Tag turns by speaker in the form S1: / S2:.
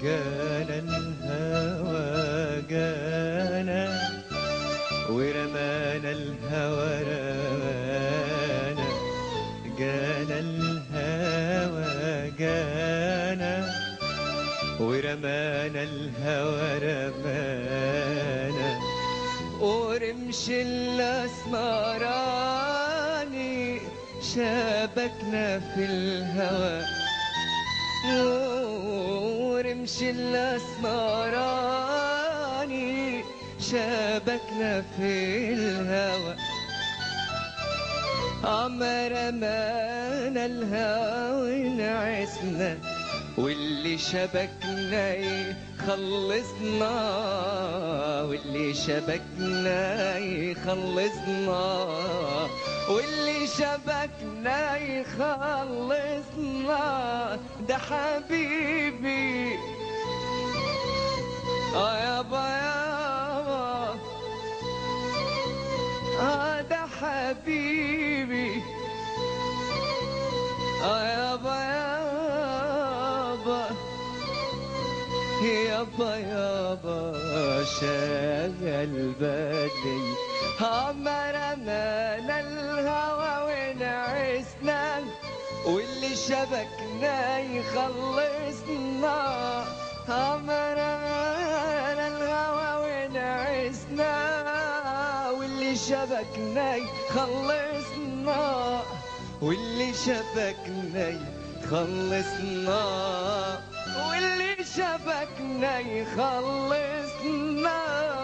S1: جانا الهوى جانا ورمانا الهوى رمانا جانا الهوى جانا ورمانا الهوى رمانا ورمش الاسمراني شابكنا في الهوى ورمش الاسمراني شابكنا في الهوى عمر رمانا الهوى نعسنا واللي شبكنا يخلصنا واللي شبكنا يخلصنا واللي شبكنا يخلصنا ده حبيبي اه يابا يابا اه ده حبيبي اه يابا يابا يابا يابا شغل بالي رمانا الهوى ونعسنا واللي شبكنا يخلصنا رمانا الهوى ونعسنا واللي شبكنا يخلصنا واللي شبكنا يخلصنا واللي شبكنا يخلصنا